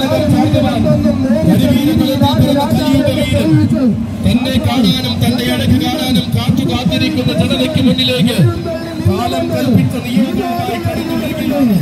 താരകം ഭാഗവാൻ കരിവീരങ്ങളിൽ പിറന്ന കലിയുടെ വീരൻ തന്നെ കാണാനും തന്റെ അഴക് കാണാനും കാത്തു കാത്തിരിക്കുന്ന ജനതയ്ക്ക് മുന്നിലേക്ക് കാലം കൽപ്പിച്ച നിയോഗവുമായി കടന്നു വരികയാണ്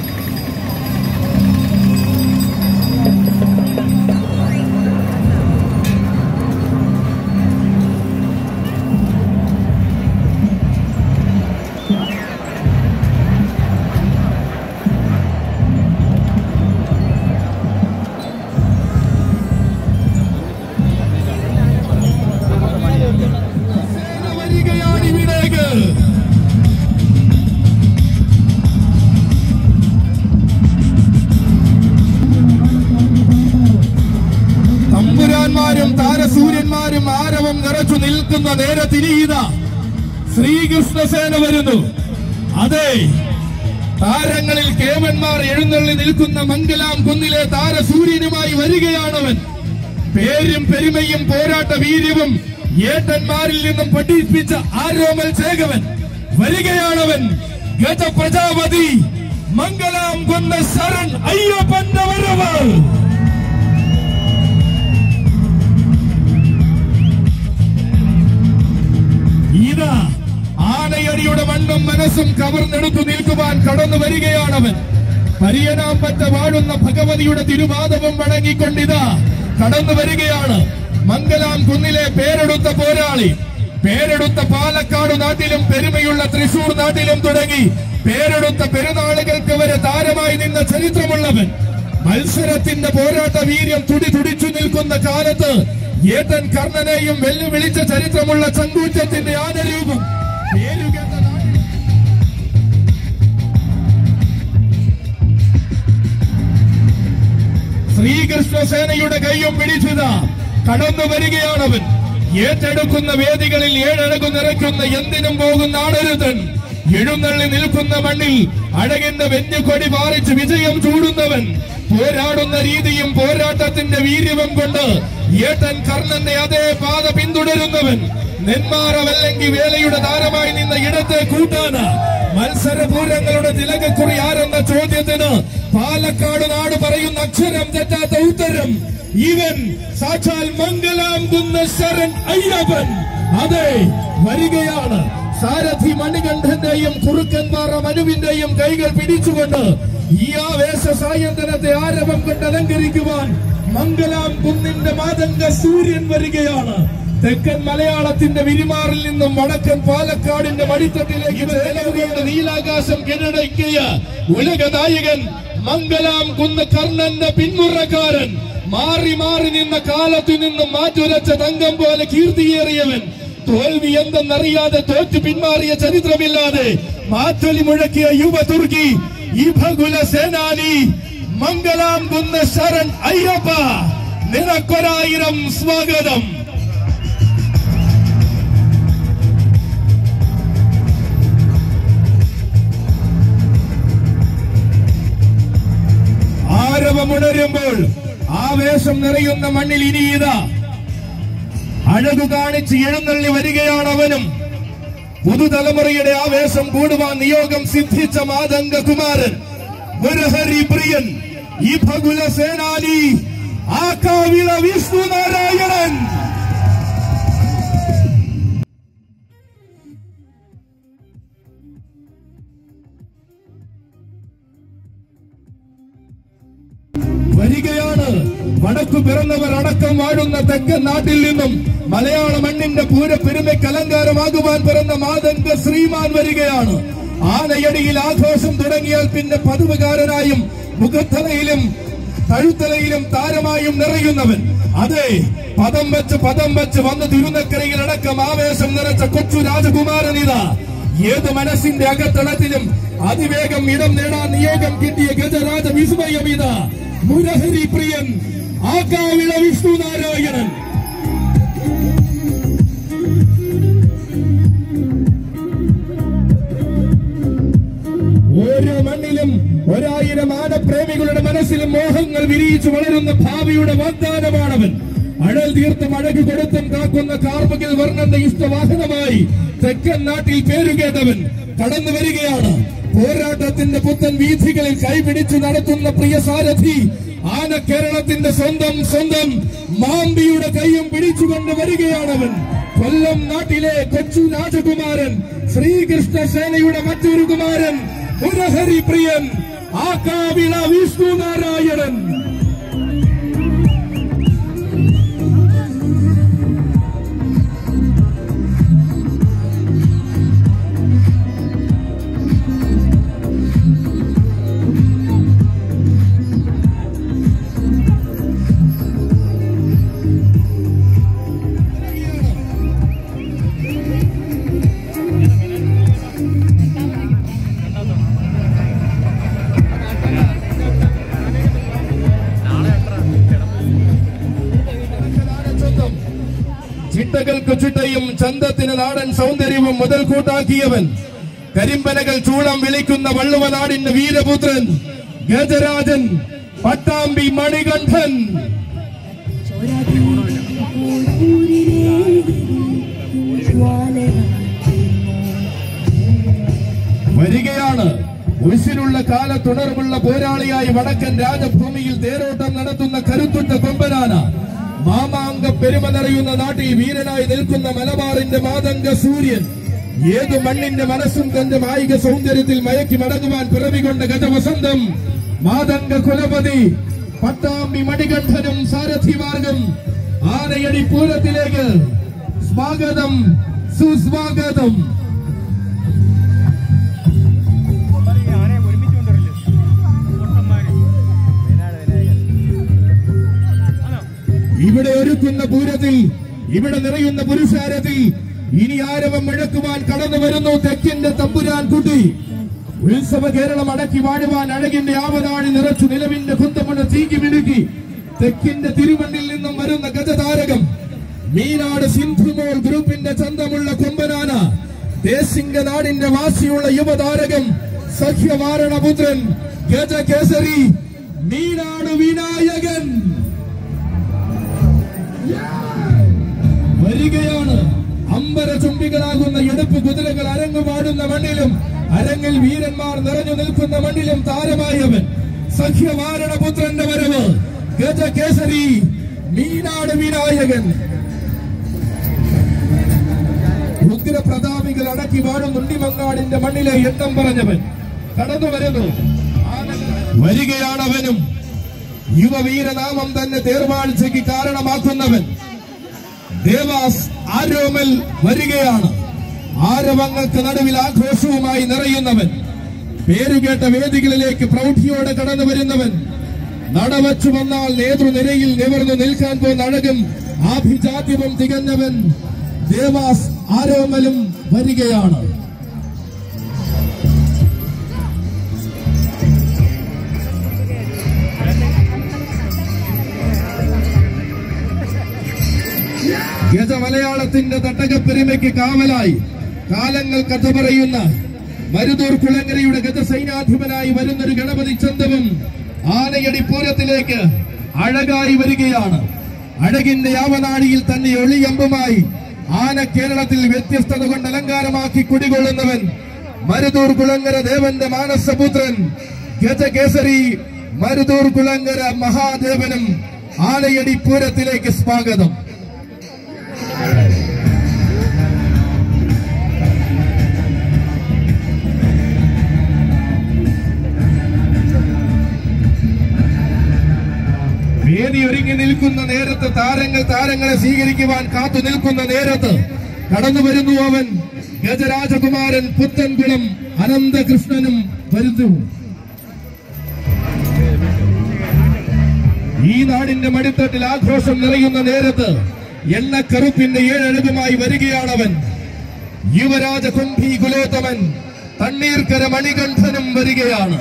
സേന വരികയാണ് ഇവിടേക്ക് തമ്പുരാന്മാരും താരസൂര്യന്മാരും ആരവം നിറച്ചു നിൽക്കുന്ന നേരത്തിനീത ശ്രീകൃഷ്ണസേന വരുന്നു അതെ താരങ്ങളിൽ കേവന്മാർ എഴുന്നള്ളി നിൽക്കുന്ന മംഗലാം കുന്നിലെ താരസൂര്യനുമായി വരികയാണവൻ പേരും പെരുമയും പോരാട്ട വീര്യവും ഏട്ടന്മാരിൽ നിന്നും പഠിപ്പിച്ച ആരോമൽ ചേകവൻ വരികയാണവൻ ഗജ പ്രജാപതി മംഗലാം കുന്ന ശരൺ അയ്യപ്പന്റെ വരവ് ഇതാ ആനയടിയുടെ മണ്ണും മനസ്സും കവർന്നെടുത്തു നിൽക്കുവാൻ കടന്നു വരികയാണവൻ പരിയനാമ്പറ്റ വാഴുന്ന ഭഗവതിയുടെ തിരുവാദവും വണങ്ങിക്കൊണ്ടിതാ കടന്നു വരികയാണ് മംഗലാം കുന്നിലെ പേരെടുത്ത പോരാളി പേരെടുത്ത പാലക്കാട് നാട്ടിലും പെരുമയുള്ള തൃശൂർ നാട്ടിലും തുടങ്ങി പേരെടുത്ത പെരുന്നാളുകൾക്ക് വരെ താരമായി നിന്ന ചരിത്രമുള്ളവൻ മത്സരത്തിന്റെ പോരാട്ട വീര്യം തുടി തുടിച്ചു നിൽക്കുന്ന കാലത്ത് ഏതൻ കർണനെയും വെല്ലുവിളിച്ച ചരിത്രമുള്ള ചങ്കൂറ്റത്തിന്റെ ആനരൂപം പേരുകേട്ട നാട്ടിൽ ശ്രീകൃഷ്ണസേനയുടെ കൈയും പിടിച്ചതാ കടന്നു വരികയാണവൻ ഏറ്റെടുക്കുന്ന വേദികളിൽ ഏഴഴകു നിറയ്ക്കുന്ന എന്തിനും പോകുന്ന ആണരുതൻ എഴുന്നള്ളി നിൽക്കുന്ന മണ്ണിൽ അഴകിന്റെ വെഞ്ഞുകൊടി പാറിച്ച് വിജയം ചൂടുന്നവൻ പോരാടുന്ന രീതിയും പോരാട്ടത്തിന്റെ വീര്യവും കൊണ്ട് ഏട്ടൻ കർണന്റെ അതേ പാത പിന്തുടരുന്നവൻ നെന്മാറവല്ലെങ്കിൽ വേലയുടെ താരമായി നിന്ന ഇടത്തെ കൂട്ടാന് മത്സരപൂരങ്ങളുടെ തിലകക്കുറി ആരെന്ന ചോദ്യത്തിന് പാലക്കാട് നാട് പറയുന്ന അക്ഷരം തെറ്റാത്ത ഉത്തരം ഇവൻ സാക്ഷാൽ മംഗലാം കുന്ന ശരൺ അയ്യപ്പൻ അതെ വരികയാണ് സാരഥി മണികണ്ഠന്റെയും കുറുക്കന്മാറ മനുവിന്റെയും കൈകൾ പിടിച്ചുകൊണ്ട് ഈ ആവേശ സായന്തനത്തെ ആരവം കൊണ്ട് അലങ്കരിക്കുവാൻ മംഗലാം കുന്നിന്റെ മാതംഗ സൂര്യൻ വരികയാണ് തെക്കൻ മലയാളത്തിന്റെ വിരിമാറിൽ നിന്നും വടക്കൻ പാലക്കാടിന്റെ മടിത്തട്ടിലേക്ക് നിലവുകളുടെ നീലാകാശം കീഴടക്കിയ ഉലക നായകൻ മംഗലാം കുന്ന് കർണന്റെ പിന്മുറക്കാരൻ മാറി മാറി നിന്ന കാലത്തു നിന്നും മാറ്റുരച്ച തങ്കം പോലെ കീർത്തിയേറിയവൻ തോൽവി എന്തെന്നറിയാതെ തോറ്റു പിന്മാറിയ ചരിത്രമില്ലാതെ മാറ്റൊലി മുഴക്കിയ യുവ തുർക്കി ഇഭകുല സേനാനി മംഗലാം കുന്ന ശരൺ അയ്യപ്പ നിനക്കൊരായിരം സ്വാഗതം ആരവമുണരുമ്പോൾ ആവേശം നിറയുന്ന മണ്ണിൽ ഇനി ഇതാ അഴകു കാണിച്ച് എഴുന്നള്ളി വരികയാണ് അവനും പുതുതലമുറയുടെ ആവേശം കൂടുവാൻ നിയോഗം സിദ്ധിച്ച മാതംഗ കുമാരൻ മുരഹരി പ്രിയൻ ഈ ഭകുല സേനാനി ആക്കാവിള വിഷ്ണു നാരായണൻ വരികയാണ് വടക്കു പിറന്നവർ അടക്കം വാഴുന്ന തെക്കൻ നാട്ടിൽ നിന്നും മലയാള മണ്ണിന്റെ പൂര പെരുമയ്ക്ക് അലങ്കാരമാകുവാൻ പിറന്ന മാതംഗ ശ്രീമാൻ വരികയാണ് ആനയടിയിൽ ആഘോഷം തുടങ്ങിയാൽ പിന്നെ പതിവുകാരനായും മുഖത്തലയിലും കഴുത്തലയിലും താരമായും നിറയുന്നവൻ അതെ പദം വെച്ച് പദം വെച്ച് വന്ന് തിരുനക്കരയിൽ അടക്കം ആവേശം നിറച്ച കൊച്ചു രാജകുമാരനിതാ ഏത് മനസ്സിന്റെ അകത്തളത്തിലും അതിവേഗം ഇടം നേടാൻ നിയോഗം കിട്ടിയ ഗജരാജ വിസ്മയമിത മുരഹരി പ്രിയൻ ആക്കാവിള വിഷ്ണു നാരായണൻ ഓരോ മണ്ണിലും ഒരായിരം ആനപ്രേമികളുടെ മനസ്സിലും മോഹങ്ങൾ വിരിയിച്ചു വളരുന്ന ഭാവിയുടെ വാഗ്ദാനമാണവൻ അഴൽ തീർത്തും അഴകു കൊടുത്തും കാക്കുന്ന കാർമുകിൽ വർണ്ണന്റെ ഇഷ്ടവാഹനമായി തെക്കൻ നാട്ടിൽ പേരുകേട്ടവൻ കടന്നു വരികയാണ് പോരാട്ടത്തിന്റെ പുത്തൻ വീഥികളിൽ കൈപിടിച്ചു നടത്തുന്ന പ്രിയ സാരഥി ആന കേരളത്തിന്റെ സ്വന്തം സ്വന്തം മാമ്പിയുടെ കൈയും പിടിച്ചുകൊണ്ട് വരികയാണവൻ കൊല്ലം നാട്ടിലെ കൊച്ചു രാജകുമാരൻ ശ്രീകൃഷ്ണ സേനയുടെ മറ്റൊരു കുമാരൻ മുരഹരി പ്രിയൻ ആകാവിള വിഷ്ണു നാരായണൻ ചിട്ടകൾക്ക് ചിട്ടയും ചന്തത്തിന് നാടൻ സൗന്ദര്യവും മുതൽക്കൂട്ടാക്കിയവൻ കരിമ്പനകൾ ചൂളം വിളിക്കുന്ന വള്ളുവനാടിന്റെ വീരപുത്രൻ ഗജരാജൻ പട്ടാമ്പി മണികണ്ഠൻ വരികയാണ് ഉശിരുള്ള കാലത്തുണർവുള്ള പോരാളിയായി വടക്കൻ രാജഭൂമിയിൽ തേരോട്ടം നടത്തുന്ന കരുത്തുറ്റ കൊമ്പനാന മാമാങ്ക പെരുമ നിറയുന്ന നാട്ടിൽ വീരനായി നിൽക്കുന്ന മലബാറിന്റെ മാതംഗ സൂര്യൻ ഏതു മണ്ണിന്റെ മനസ്സും തന്റെ മായിക സൗന്ദര്യത്തിൽ മയക്കി മടങ്ങുവാൻ പിറവികൊണ്ട ഗജവസന്തം മാതംഗ കുലപതി പട്ടാമ്പി മണികണ്ഠനും സാരഥി മാർഗം ആനയടി പൂരത്തിലേക്ക് സ്വാഗതം സുസ്വാഗതം ആനെ ഒരുമിച്ച് കൊണ്ടുവരില്ലേ പൊട്ടന്മാര് വയനാട് വിനായകൻ ആണോ ഇവിടെ ഒരുക്കുന്ന പൂരത്തിൽ ഇവിടെ നിറയുന്ന പുരുഷാരത്തിൽ ഇനി ആരവം മുഴക്കുവാൻ കടന്നു വരുന്നു തെക്കിന്റെ തമ്പുരാൻ കുട്ടി ഉത്സവ കേരളം അടക്കി വാഴുവാൻ അഴകിന്റെ ആവനാഴി നിറച്ചു നിലവിന്റെ കുന്തമുണ തീക്കി മിടുക്കി തെക്കിന്റെ തിരുമണ്ണിൽ നിന്നും വരുന്ന ഗജതാരകം മീനാട് സിന്ധുമോൾ ഗ്രൂപ്പിന്റെ ചന്തമുള്ള കൊമ്പനാന ദേശിംഗ നാടിന്റെ വാസിയുള്ള യുവതാരകം സഖ്യവാരണപുത്രൻ ഗജകേസരി മീനാട് വിനായകൻ വരികയാണ് അമ്പര ചുംബികളാകുന്ന എടുപ്പ് കുതിരകൾ അരങ്ങുപാടുന്ന മണ്ണിലും അരങ്ങിൽ വീരന്മാർ നിറഞ്ഞു നിൽക്കുന്ന മണ്ണിലും താരമായവൻ സഖ്യവാരണപുത്രന്റെ വരവ് ഗജകേസരി മീനാട് വിനായകൻ ഉഗ്രപ്രതാപികൾ അടക്കി വാഴും ഉണ്ണിമങ്ങാടിന്റെ മണ്ണിലെ എണ്ണം പറഞ്ഞവൻ കടന്നു വരുന്നു വരികയാണവനും യുവവീരനാമം തന്നെ തേർവാഴ്ചയ്ക്ക് കാരണമാക്കുന്നവൻ ദേവാസ് ആരോമൽ വരികയാണ് ആരവങ്ങൾക്ക് നടുവിൽ ആഘോഷവുമായി നിറയുന്നവൻ പേരുകേട്ട വേദികളിലേക്ക് പ്രൗഢിയോടെ കടന്നു വരുന്നവൻ നടവച്ചു വന്നാൽ നേതൃനിരയിൽ നിവർന്നു നിൽക്കാൻ പോകുന്ന അഴകും ആഭിജാത്യവും തികഞ്ഞവൻ ദേവാസ് ആരോമലും വരികയാണ് ഗജമലയാളത്തിന്റെ തട്ടകപ്പെരുമയ്ക്ക് കാവലായി കാലങ്ങൾ കഥ പറയുന്ന മരുതൂർ കുളങ്ങരയുടെ ഗജസൈനാധിപനായി വരുന്നൊരു ഗണപതി ചന്തവും ആനയടി പൂരത്തിലേക്ക് അഴകായി വരികയാണ് അഴകിന്റെ യാവനാഴിയിൽ തന്നെ ഒളിയമ്പുമായി ആന കേരളത്തിൽ വ്യത്യസ്തത കൊണ്ട് അലങ്കാരമാക്കി കുടികൊള്ളുന്നവൻ മരുതൂർ കുളങ്ങര ദേവന്റെ മാനസപുത്രൻ ഗജകേസരി മരുതൂർ കുളങ്ങര മഹാദേവനും ആനയടി പൂരത്തിലേക്ക് സ്വാഗതം വേദി ഒരുങ്ങി നിൽക്കുന്ന നേരത്ത് താരങ്ങൾ താരങ്ങളെ സ്വീകരിക്കുവാൻ കാത്തു നിൽക്കുന്ന നേരത്ത് കടന്നു വരുന്നു അവൻ ഗജരാജകുമാരൻ പുത്തൻകുളം അനന്തകൃഷ്ണനും വരുന്നു ഈ നാടിന്റെ മടിത്തട്ടിൽ ആഘോഷം നിറയുന്ന നേരത്ത് എണ്ണക്കറുപ്പിന്റെ ഏഴഴകുമായി വരികയാണവൻ യുവരാജ കുംഭി കുലോത്തമൻ തണ്ണീർക്കര മണികണ്ഠനും വരികയാണ്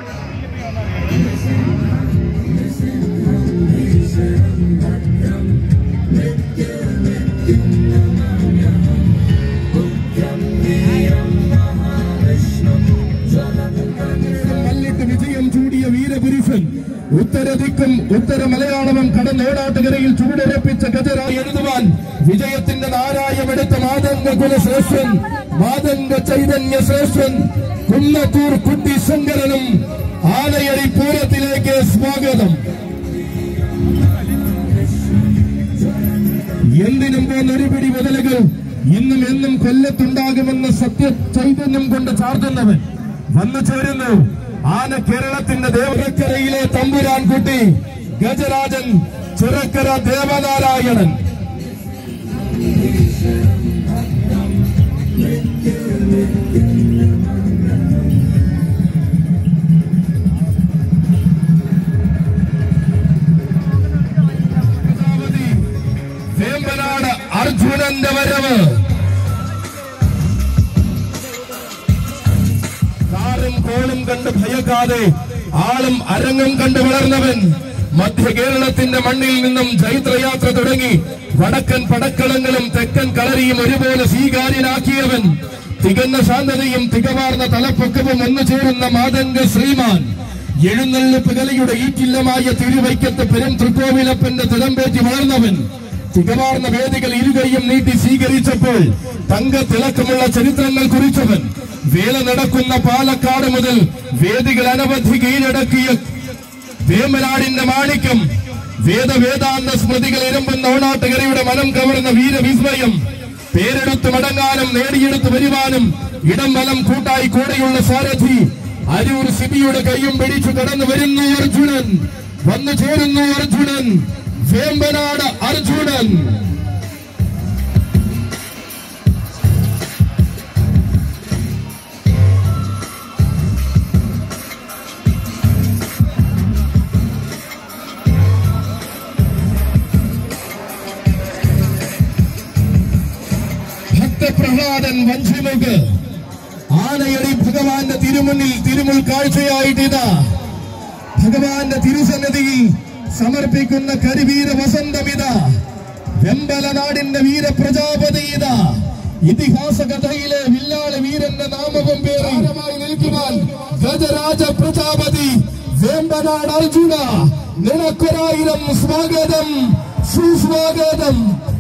മല്ലിട്ട് വിജയം ചൂടിയ വീരപുരുഷൻ ഉത്തരദിക്കും ഉത്തര മലയാളവും കടന്നോടാട്ടുകരയിൽ ചൂടുറപ്പിച്ച ഗജരായി എഴുതുവാൻ വിജയത്തിന്റെ നാരായമെടുത്ത മാതംഗ കുലശ്രേഷ്ഠൻ മാതംഗ ചൈതന്യ ശ്രേഷ്ഠൻ കുന്നത്തൂർ കുട്ടി ശങ്കരനും ആലയടി പൂരത്തിലേക്ക് സ്വാഗതം ഇന്നും എന്നും കൊല്ലത്തുണ്ടാകുമെന്ന് സത്യ ചൈതന്യം കൊണ്ട് ചാർത്തുന്നവൻ വന്നു ചേരുന്നു ആന കേരളത്തിന്റെ ദേവക്കരയിലെ തമ്പുരാൻ കുട്ടി ഗജരാജൻ ചിറക്കര ദേവനാരായണൻ വേമ്പനാട് അർജുനന്റെ വരവ് കാറും കോളും കണ്ട് ഭയക്കാതെ ആളും അരങ്ങും കണ്ട് വളർന്നവൻ മധ്യ കേരളത്തിന്റെ മണ്ണിൽ നിന്നും ജൈത്രയാത്ര തുടങ്ങി വടക്കൻ പടക്കളങ്ങളും തെക്കൻ കളരിയും ഒരുപോലെ സ്വീകാര്യനാക്കിയവൻ തികഞ്ഞ ശാന്തതയും തികവാർന്ന തലപ്പൊക്കവും ഒന്നു ചേരുന്ന മാതംഗ ശ്രീമാൻ എഴുന്നള്ളിപ്പ് കലയുടെ ഈറ്റില്ലമായ തിരുവൈക്കത്ത് പെരും തൃക്കോവിലപ്പന്റെ തിടമ്പേറ്റി വളർന്നവൻ തികവാർന്ന വേദികൾ ഇരുകൈയും നീട്ടി സ്വീകരിച്ചപ്പോൾ തങ്ക തിളക്കമുള്ള ചരിത്രങ്ങൾ കുറിച്ചവൻ വേല നടക്കുന്ന പാലക്കാട് മുതൽ വേദികൾ അനവധി കീഴടക്കിയ വേമനാടിന്റെ മാണിക്യം വേദവേദാന്ത സ്മൃതികൾ ഇരമ്പുന്ന ഓണാട്ടുകരയുടെ മനം കവർന്ന വീരവിസ്മയം പേരെടുത്ത് മടങ്ങാനും നേടിയെടുത്ത് വരുവാനും ഇടം വലം കൂട്ടായി കൂടെയുള്ള സാരഥി അരൂർ സിബിയുടെ കൈയും പിടിച്ചു കടന്നു വരുന്നു അർജുനൻ വന്നു ചേരുന്നു അർജുനൻ വേമ്പനാട് അർജുനൻ ഭക്തപ്രഹ്ലാദൻ വഞ്ചിമുഖ് ആനയടി ഭഗവാന്റെ തിരുമുന്നിൽ തിരുമുൽ കാഴ്ചയായിട്ടിതാ ഭഗവാന്റെ തിരുസന്നിധിയിൽ സമർപ്പിക്കുന്ന കരിവീര വസന്തമിത വെമ്പലനാടിന്റെ വീരപ്രജാപതി ഇതാ ഇതിഹാസ കഥയിലെ വില്ലാളി വീരന്റെ നാമവും പേറി നിൽക്കുവാൻ ഗജരാജ പ്രജാപതി വേമ്പനാട് അർജുന നിനക്കൊരായിരം സ്വാഗതം സുസ്വാഗതം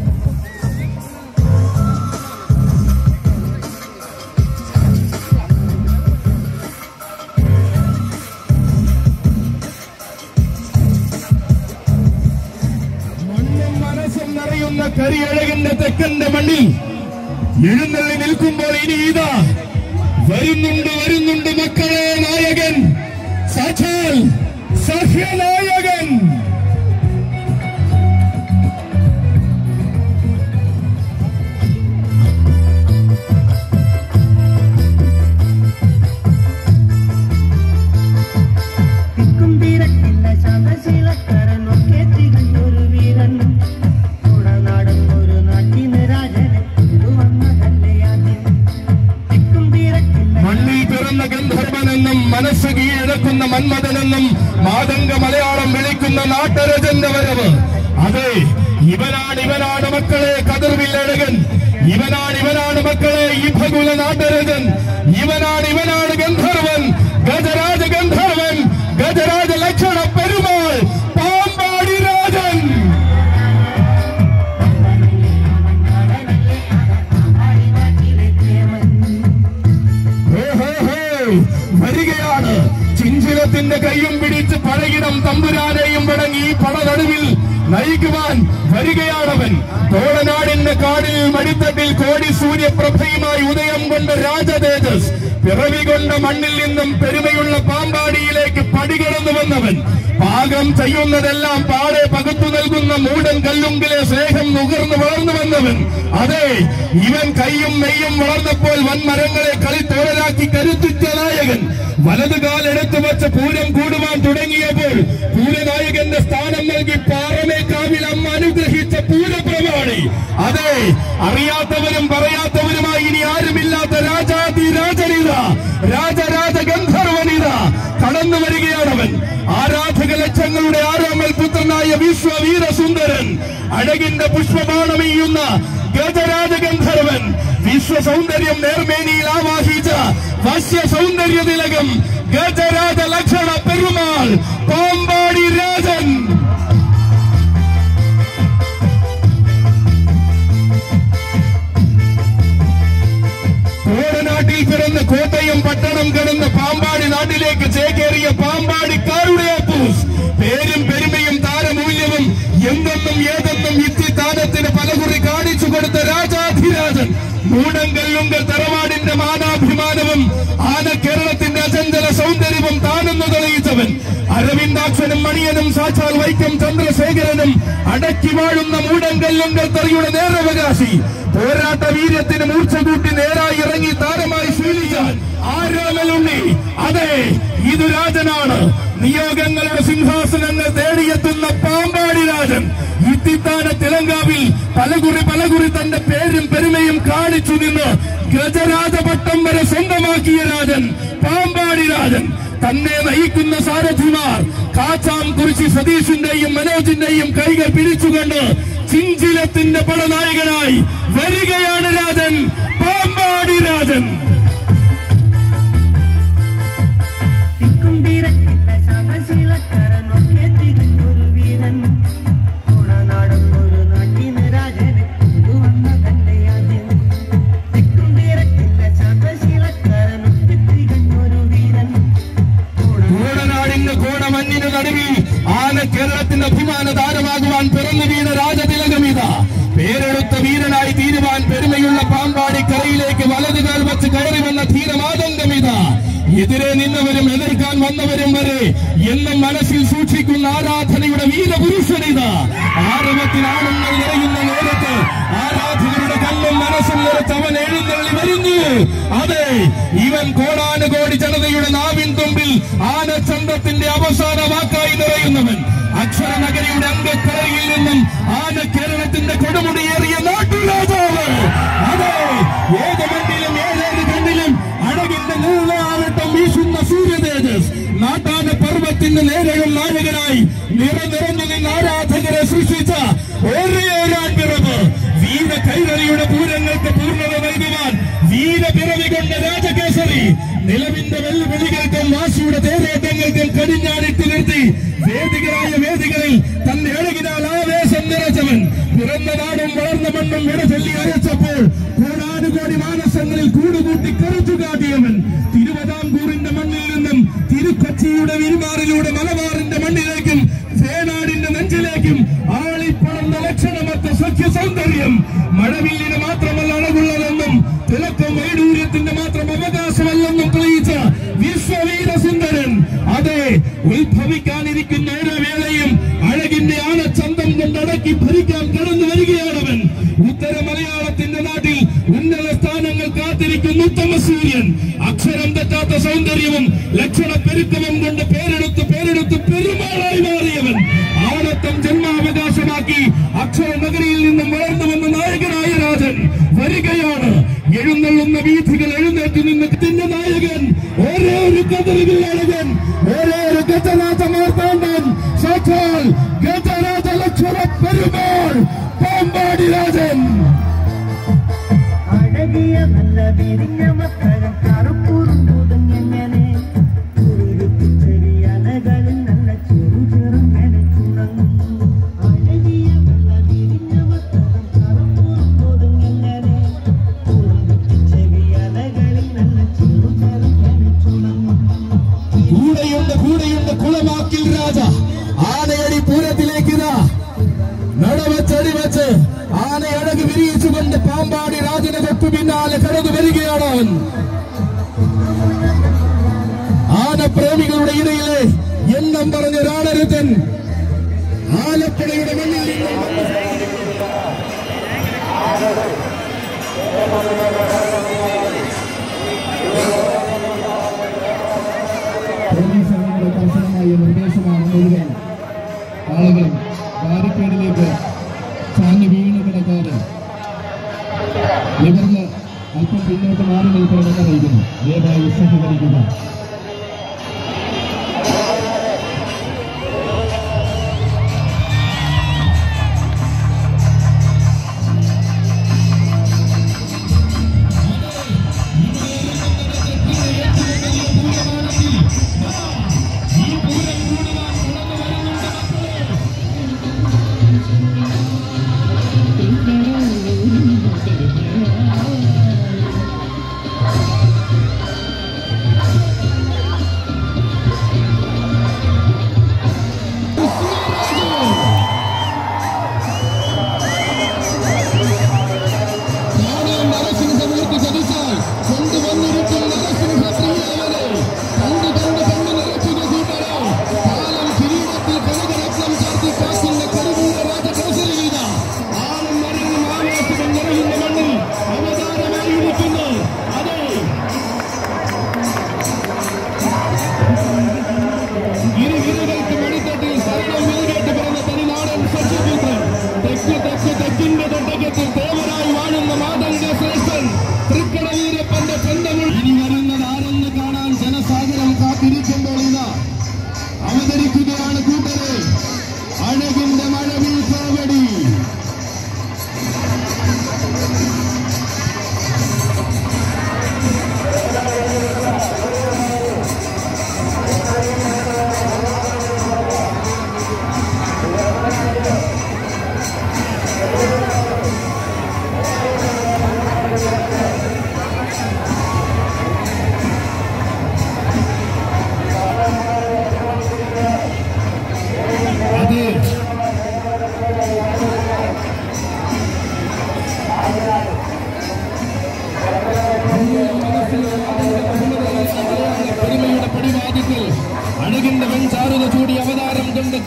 മണ്ണും മനസ്സും നിറയുന്ന കരിയഴകിന്റെ തെക്കന്റെ മണ്ണിൽ എഴുന്നള്ളി നിൽക്കുമ്പോൾ ഇനി ഇതാ വരുന്നുണ്ട് വരുന്നുണ്ട് മക്കളെ നായകൻ സാക്ഷാൽ സഹ്യനായകൻ തിക്കും തിരക്കില്ല ശതശീലക്കാരനൊക്കെ തികഞ്ഞൊരു വീരൻ കുടനാടൻ ഒരു നാട്ടിന് രാജന് ഇത് വന്നതല്ലേ ആദ്യം തിക്കും തിരക്കില്ല മണ്ണിൽ പിറന്ന ഗന്ധർവനെന്നും മനസ്സ് കീഴടക്കുന്ന മന്മഥനെന്നും മാതംഗ മലയാളം വിളിക്കുന്ന നാട്ടരജന്റെ വരവ് അതെ ഇവനാണ് ഇവനാണ് മക്കളെ കതിർവില്ലഴകൻ ഇവനാണ് ഇവനാണ് മക്കളെ ഈ ഭകുല നാട്ടരജൻ ഇവനാണ് ഇവനാണ് ഗന്ധർവൻ ഗജരാജ ഗന്ധർവൻ ഗജരാജ ലക്ഷണ പെരുമാൾ പാമ്പാടി രാജൻ ഹേ, ഹേ, ഹേ, വരികയാണ് ചിഞ്ചിലത്തിന്റെ കൈയും പിടിച്ച് പഴയിടം തമ്പുരാനെയും വടങ്ങി ഈ പടനടുവിൽ നയിക്കുവാൻ വരികയാണവൻ തോളനാടിന്റെ കാടിൽ മടിത്തട്ടിൽ കോടി സൂര്യപ്രഭയുമായി ഉദയം കൊണ്ട രാജതേജസ് പിറവി കൊണ്ട മണ്ണിൽ നിന്നും പെരുമയുള്ള പാമ്പാടിയിലേക്ക് പടികടന്നു വന്നവൻ പാകം ചെയ്യുന്നതെല്ലാം പാടെ പകുത്തു നൽകുന്ന മൂടൻ കല്ലുങ്കിലെ സ്നേഹം നുകർന്നു വളർന്നു വന്നവൻ അതെ ഇവൻ കൈയും മെയ്യും വളർന്നപ്പോൾ വൻമരങ്ങളെ കളിത്തോഴലാക്കി കരുത്തുറ്റ നായകൻ വലതുകാലെടുത്തു വച്ച് പൂരം കൂടുവാൻ തുടങ്ങിയപ്പോൾ പൂരനായകന്റെ സ്ഥാനം നൽകി പാറമേക്കാവിൽ അമ്മ അനുഗ്രഹിച്ച പൂരപ്രമാണി അതെ അറിയാത്തവരും പറയാത്തവരുമായി ഇനി ആരുമില്ലാത്ത രാജാതി രാജനിത രാജരാജ ഗന്ധർവനിത കടന്നു വരികയാണവൻ ആരാധക ലക്ഷങ്ങളുടെ ആരോമൽ പുത്രനായ വിശ്വവീരസുന്ദരൻ അഴകിന്റെ പുഷ്പബാണമെയ്യുന്ന ഗജരാജ ഗന്ധർവൻ വിശ്വ സൗന്ദര്യം നേർമേനിയിൽ ആവാഹിച്ച വശ്യ സൗന്ദര്യ തിലകം ഗജരാജ ലക്ഷണ പെരുമാൾ പാമ്പാടി രാജൻ കോടനാട്ടിൽ പിറന്ന് കോട്ടയം പട്ടണം കടന്ന് പാമ്പാടി നാട്ടിലേക്ക് ചേക്കേറിയ പാമ്പാടിക്കാരുടെ അപ്പൂസ് പേരും പെരുമയും താരമൂല്യവും എന്തെന്നും ഏതെന്നും ഇത്തിത്താനത്തിന് പലകുറി കാണിച്ചു കൊടുത്ത രാജാധിരാജൻ മൂടങ്കല്ലുങ്കൽ തറവാടിന്റെ മാനാഭിമാനവും ആന കേരളത്തിന്റെ അചഞ്ചല സൗന്ദര്യവും താനെന്ന് തെളിയിച്ചവൻ അരവിന്ദാക്ഷനും മണിയനും സാക്ഷാൽ വൈക്കം ചന്ദ്രശേഖരനും അടക്കി വാഴുന്ന മൂടങ്കല്ലുങ്കൽ തറിയുടെ നേരവകാശി പോരാട്ട വീര്യത്തിന് മൂർച്ച കൂട്ടി നേരായി ഇറങ്ങി താരമായി ശീലിച്ചാൽ ആരോമലുണ്ണി അതെ ഇത് രാജനാണ് നിയോഗങ്ങളുടെ സിംഹാസനങ്ങൾ തേടിയെത്തുന്ന പാമ്പാടി രാജൻ ഇത്തിത്താന തെലങ്കാവിൽ പലകുറി പലകുറി തന്റെ പേരും പെരുമയും കാണിച്ചു നിന്ന് ഗജരാജപട്ടം വരെ സ്വന്തമാക്കിയ രാജൻ പാമ്പാടി രാജൻ തന്നെ നയിക്കുന്ന സാരഥിമാർ കാച്ചാം കുറിച്ച് സതീഷിന്റെയും മനോജിന്റെയും കൈകൾ പിടിച്ചുകൊണ്ട് ചിഞ്ചിലത്തിന്റെ പടനായകനായി വരികയാണ് രാജൻ പാമ്പാടി രാജൻ തിക്കും തിരക്കില്ല സമശീലക്കാരനൊക്കെ തികഞ്ഞൊരു വീരൻ ഓണനാടും ഒരു നാട്ടിന് രാജന് ഇത് വന്ന കണ്ടയാദ്യം തിക്കും തിരക്കില്ല സമശീലക്കാരനൊക്കെ തികഞ്ഞൊരു വീരൻ കോടനാടിന്റെ കോടമഞ്ഞിന് നടുവിൽ ആന കേരളത്തിന്റെ അഭിമാന താരമാകുവാൻ പിറന്നു വീണ രാജതിലകമിത പേരെടുത്ത വീരനായി തീരുവാൻ പെരുമയുള്ള പാമ്പാടി കരയിലേക്ക് വലതുകാൽ വച്ച് കയറി വന്ന ധീരമാതങ്കമിത എതിരെ നിന്നവരും എതിർക്കാൻ വന്നവരും വരെ എന്നും മനസ്സിൽ സൂക്ഷിക്കുന്ന ആരാധനയുടെ വീരപുരുഷനിത ആരവത്തിനാണെന്ന് നിറയുന്ന നേരത്ത് ആരാധകരുടെ കണ്ണും മനസ്സും നിറച്ച് അവൻ എഴുന്നള്ളി വരുന്നു അതെ ഇവൻ കോടാനുകോടി ജനതയുടെ നാവിൻ തുമ്പിൽ ആനച്ചന്തത്തിന്റെ അവസാന വാക്കായി നിറയുന്നവൻ അക്ഷരനഗരിയുടെ അംഗക്കരയിൽ നിന്നും ആന കേരളത്തിന്റെ കൊടുമുടിയേറിയ നാട്ടുരാജാവ് അതെ ഏത് മണ്ണിലും ഏതേത് കണ്ണിലും അഴകിന്റെ നീളാവട്ടം വീശുന്ന സൂര്യതേജസ് നാട്ടാന പർവ്വത്തിന്റെ നേരെയും നായകനായി നിറനിറഞ്ഞു നിന്ന് ആരാധകരെ സൃഷ്ടിച്ച ഒരേ ഒരാൺപിറവ് വീര കൈരളിയുടെ പൂരങ്ങൾക്ക് പൂർണ്ണത നൽകുവാൻ വീരപിറവി കൊണ്ട രാജകേസരി നിലവിന്റെ വെല്ലുവിളികൾക്കും വാശിയുടെ തേരോട്ടങ്ങൾക്കും കടിഞ്ഞാണിട്ട് നിർത്തി വേദികളായ വേദികളിൽ തന്റെ അഴകിനാൽ ആവേശം നിറച്ചവൻ പിറന്ന നാടും വളർന്ന മണ്ണും വിട ചൊല്ലി അരച്ചപ്പോൾ കോടാനുകോടി മാനസങ്ങളിൽ കൂടുകൂട്ടി കറുത്തു കാട്ടിയവൻ തിരുവിതാംകൂറിന്റെ മണ്ണിൽ നിന്നും തിരുക്കൊച്ചിയുടെ വിരുമാറിലൂടെ മലബാറിന്റെ മണ്ണിലേക്കും വേണാടിന്റെ നെഞ്ചിലേക്കും ആളിപ്പടർന്ന ലക്ഷണമൊത്ത സഖ്യ സൗന്ദര്യം മഴവില്ലിന് മാത്രമല്ല അഴകുള്ളതെന്നും തിളക്കം വൈഡൂര്യത്തിന്റെ മാത്രം അവകാശമല്ലെന്നും തെളിയിച്ച വിശ്വവീര സുന്ദരൻ അതെ ഉത്ഭവിക്കാനിരിക്കുന്ന ഓരോ വേളയും അഴകിന്റെ ആനച്ചന്തം കൊണ്ടടക്കി ഭരിക്കാൻ കടന്നു വരികയാണവൻ ഉത്തര മലയാളത്തിന്റെ നാട്ടിൽ ഉന്നത സ്ഥാനങ്ങൾ കാത്തിരിക്കുന്ന ഉത്തമ സൂര്യൻ അക്ഷരം തെറ്റാത്ത സൗന്ദര്യവും ലക്ഷണ പെരുക്കവും കൊണ്ട് പേരെടുത്ത് പേരെടുത്ത് പെരുമാളായി മാറിയവൻ ആണത്തം ജന്മാവകാശമാക്കി അക്ഷര നഗരിയിൽ നിന്നും വളർന്നു വന്ന നായകനായ രാജൻ വരികയാണ് എഴുന്നള്ളുന്ന വീഥികൾ എഴുന്നേറ്റ് നിന്ന് തിന്റെ നായകൻ ഒരേ ഒരു കതറിവിൽ അഴകൻ ഒരേ ഒരു ഗജരാജ മാർത്താണ്ഡൻ സാക്ഷാൽ ഗജരാജ ലക്ഷണ പെരുമാൾ പാമ്പാടി രാജൻ അഴകിയ നല്ല വിരിഞ്ഞ മക്കളും കറുപ്പൂറും പുതുങ്ങനെ ചെറിയലകളിൽ നല്ല ചെറു ചെറുങ്ങനെ ചുണങ്ങും അഴകിയ നല്ല വിരിഞ്ഞ മക്കളും കറുപ്പൂറും പുതുങ്ങനെ ചെറിയലകളിൽ നല്ല ചെറു ചെറുങ്ങനെ ചുണങ്ങും കൂടെയുണ്ട് കൂടെയുണ്ട് കുളമാക്കിൽ രാജ ആനയടി പൂരത്തിലേക്ക് ഇതാ നടവച്ചടി വെച്ച് ആനയഴക് വിരിയിച്ചുകൊണ്ട് പാമ്പാടി രാജന് തൊട്ടു പിന്നാലെ കടന്നു വരികയാണ് അവൻ ആനപ്രേമികളുടെ ഇടയിലെ എണ്ണം പറഞ്ഞ ഒരാളരുത്തൻ ആലപ്പുഴയുടെ മണ്ണിൽ നിന്നും പോലീസുകാരുടെ കർശനമായ നിർദ്ദേശമാണ് മുഴുവൻ ആളുകളും ബാരിക്കേഡിലേക്ക് ചാഞ്ഞു വീണ് കിടക്കാതെ നിവർന്ന് അല്പം പിന്നോട്ട് മാറി നിൽക്കണമെന്ന് അറിയിക്കുന്നു ദയവായി സഹകരിക്കുക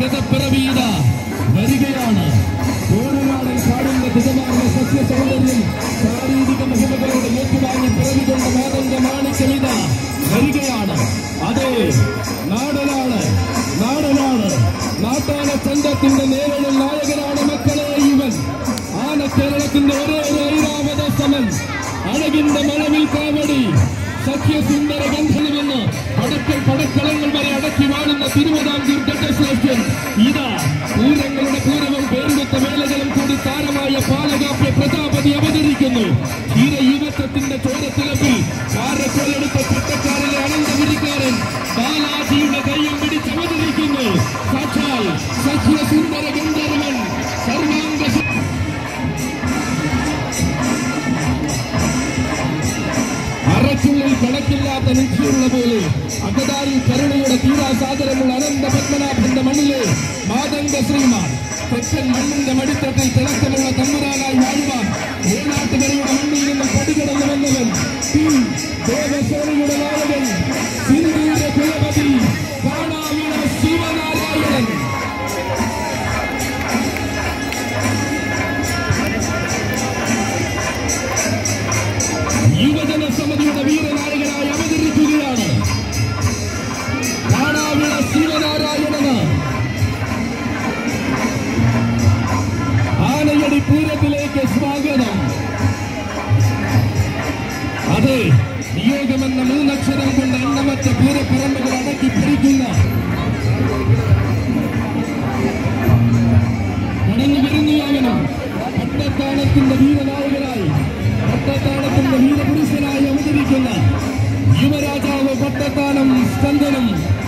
ഗതപ്പിറവീത വരികയാണ് ഓരനാടൻ കാടിന്റെ ദിഗമാർന്ന സസ്യ സൗന്ദര്യം ശാരീരിക മഹിമകളോട് ഏറ്റുവാങ്ങി പിറവി കൊണ്ട മാതന്റെ മാണിക്യമിത വരികയാണ് അതെ നാടനാണ് നാടനാണ് നാട്ടാന ചന്തത്തിന്റെ നേരിടും നായകനാണ് മക്കളെ ഇവൻ ആന കേരളത്തിന്റെ ഒരേ ഒരു ഐരാവത സമൻ അഴകിന്റെ മഴവിൽ കാവടി സഖ്യസുന്ദര ഗന്ധനമെന്ന് പടക്കൽ പടക്കളങ്ങൾ വരെ അടക്കി വാഴുന്ന തിരുവിതാംകൂർ ഘട്ടശ്രേഷ്ഠൻ ഇതാ പൂരങ്ങളുടെ പൂരവും പേരുകൊത്ത വേലകളും കൂടി താരമായ പാലകാപ്യ പ്രജാപതി അവതരിക്കുന്നു ധീര യുവത്വത്തിന്റെ ചോരത്തിലപ്പിൽ കാരക്കോലെടുത്ത ചട്ടക്കാരിലെ അനന്തപുരിക്കാരൻ ബാലാജിയുടെ കയ്യും പിടിച്ചവതരിക്കുന്നു സാക്ഷാൽ സഖ്യസുന്ദര ഗന്ധർവൻ സർവാംഗ അറയ്ക്കുള്ളിൽ കണക്കില്ലാത്ത നിധിയുള്ള പോലെ അകതാരിൽ കരുണയുടെ തീരാസാദരമുള്ള അനന്ത പത്മനാഭന്റെ മണ്ണിലെ മാതംഗ ശ്രീമാൻ തെക്കൻ മണ്ണിന്റെ മടിത്തട്ടിൽ തിളക്കമുള്ള തമ്പുരാനായി വാഴുവാൻ ഏനാട്ടുകരയുടെ മണ്ണിൽ നിന്നും പടികടന്നു വന്നവൻ പി ദേവസേനയുടെ നായകൻ സിന്ധിയുടെ കുലപതി കാണാവിള ശിവനാരായണൻ യുവജന സമിതിയുടെ വീരനായകനായി അവതരിക്കുകയാണ് കാണാവിള ശിവനാരായണന് ആനയടി പൂരത്തിലേക്ക് സ്വാഗതം അതെ നിയോഗമെന്ന മൂന്നക്ഷരം കൊണ്ട് എണ്ണമറ്റ പൂരപ്പറമ്പുകൾ അടക്കി പിടിക്കുന്ന കടന്നു വരുന്നു അവനും പട്ടത്താണത്തിന്റെ വീരനായകനായി പട്ടത്താണത്തിന്റെ വീരപുരുഷനായി അവതരിക്കുന്ന യുവരാജാവ് പട്ടത്താനം സ്കന്ദനം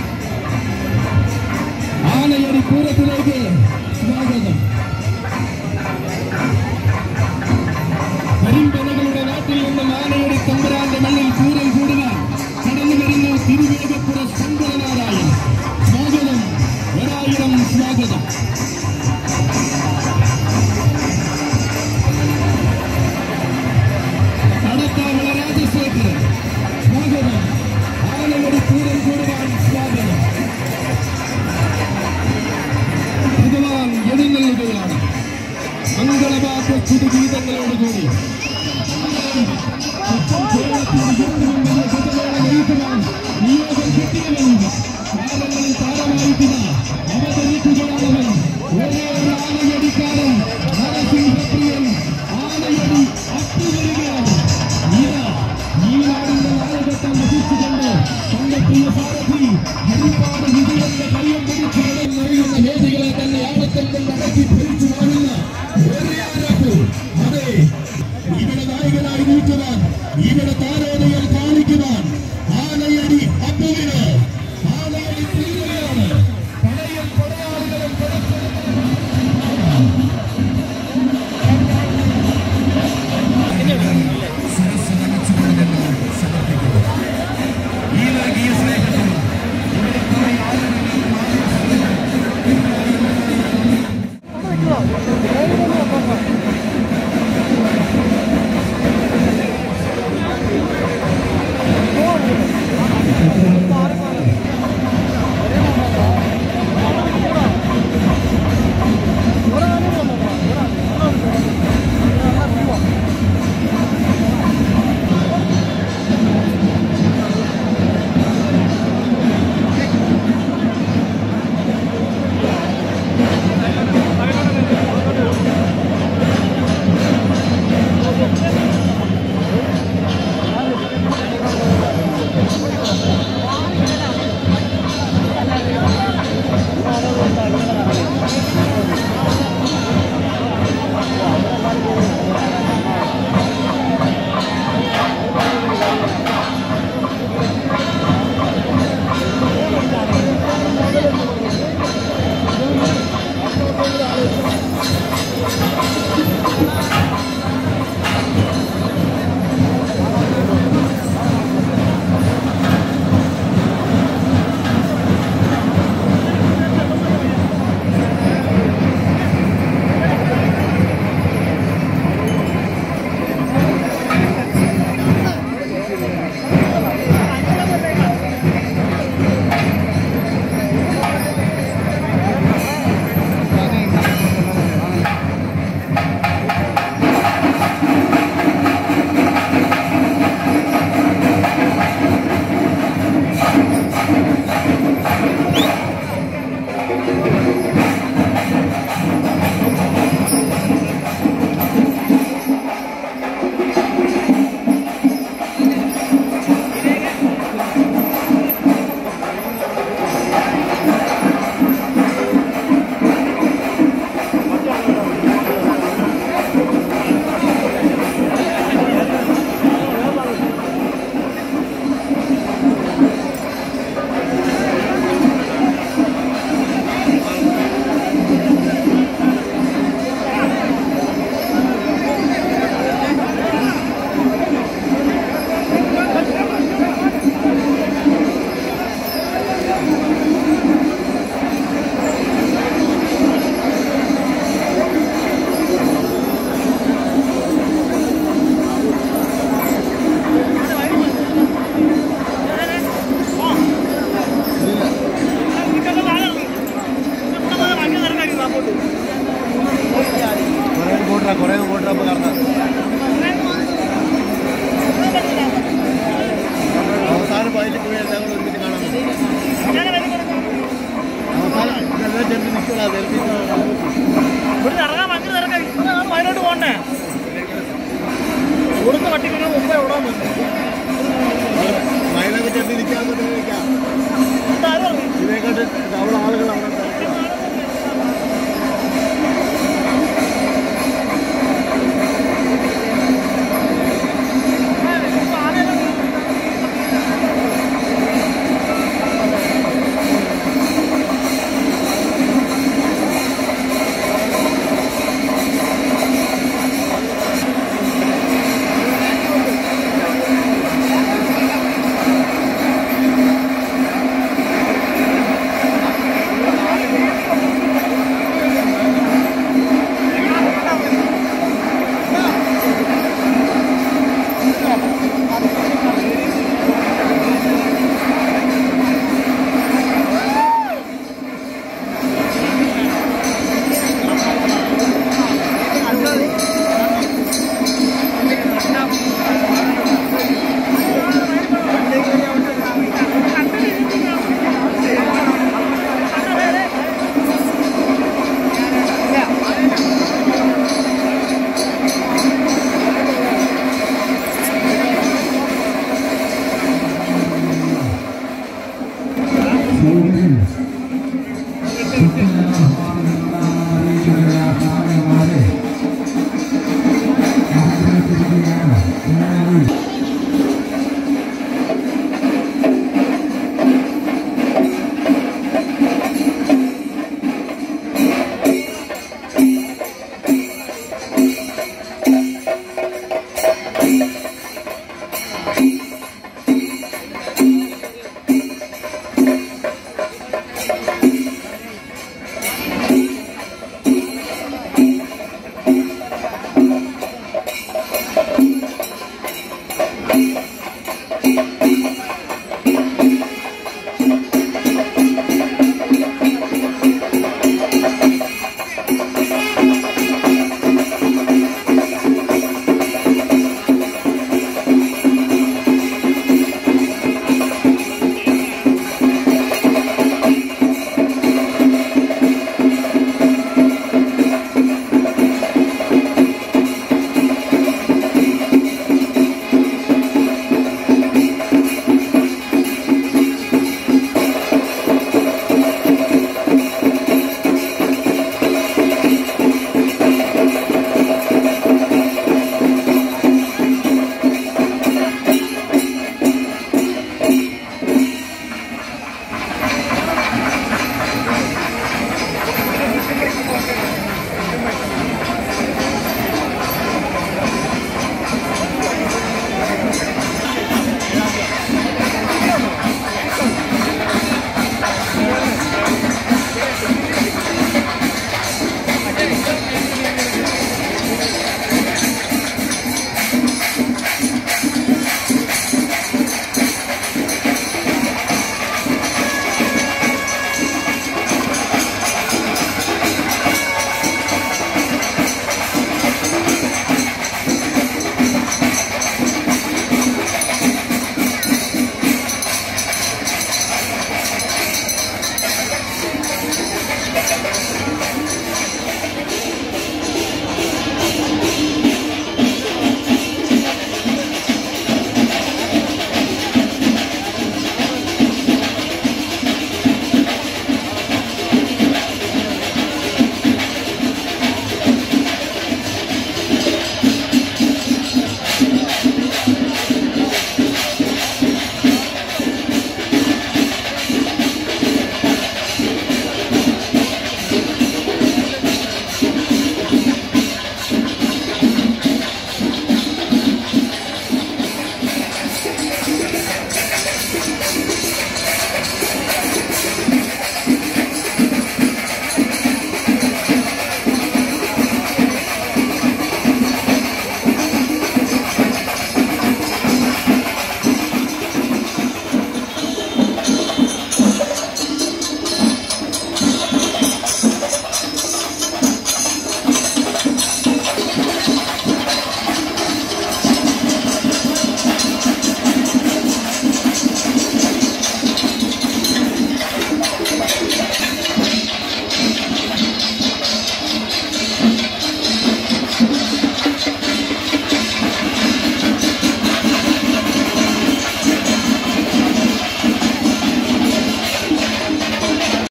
ആനയടി പൂരത്തിലേക്ക് സ്വാഗതം കരിമ്പനകളുടെ നാട്ടിൽ നിന്നും ആനയുടെ തമ്പുരാന്റെ മണ്ണിൽ പൂരം കൂടുവാൻ കടന്നു വരുന്നു തിരുവേഗപ്പുറ ശങ്കരനാരായൺ സ്വാഗതം ഒരായിരം സ്വാഗതം നടത്താവുള്ള രാജശേഖരൻ സ്വാഗതം ആനയുടെ പൂരം കൂടുവാൻ സ്വാഗതം ഭഗവാൻ എഴുന്നള്ളുകയാണ് മംഗളവാക്ക ചുടുഗീതങ്ങളോടുകൂടി നിയോഗം കിട്ടിയവനുണ്ട് കാലങ്ങളിൽ താരമായിട്ടില്ല അവതരിക്കുകയാണവൻ ഒരേ ഒരു ആനയടിക്കാരൻ നരസിംഹപ്രിയൻ ആനയടി അപ്പുവരികയാണ് ഇതാ ഈ നാടിന്റെ നായകത്വം വഹിച്ചുകൊണ്ട് തന്റെ പ്രിയ സാരഥി ഹരിപ്പാട് വിജയന്റെ കയ്യം പിടിച്ച് നിറയുന്ന വേദികളെ തന്നെ ആഴത്തിൽ കൊണ്ട് അടക്കി ഭരിച്ചു വാഴുന്ന ഒരേ ആരാപ്പ് അതെ ഇവിടെ നായകനായി നിൽക്കുവാൻ ഇവിടെ താരോദയം കാണിക്കുവാൻ ആനയടി അപ്പുവിന് ആനയടി തീരുകയാണ് പടയും പടയാളികളും ഈ നൽകിയ സ്നേഹത്തിൽ ും കുറേ വോട്ട് കറന്ന്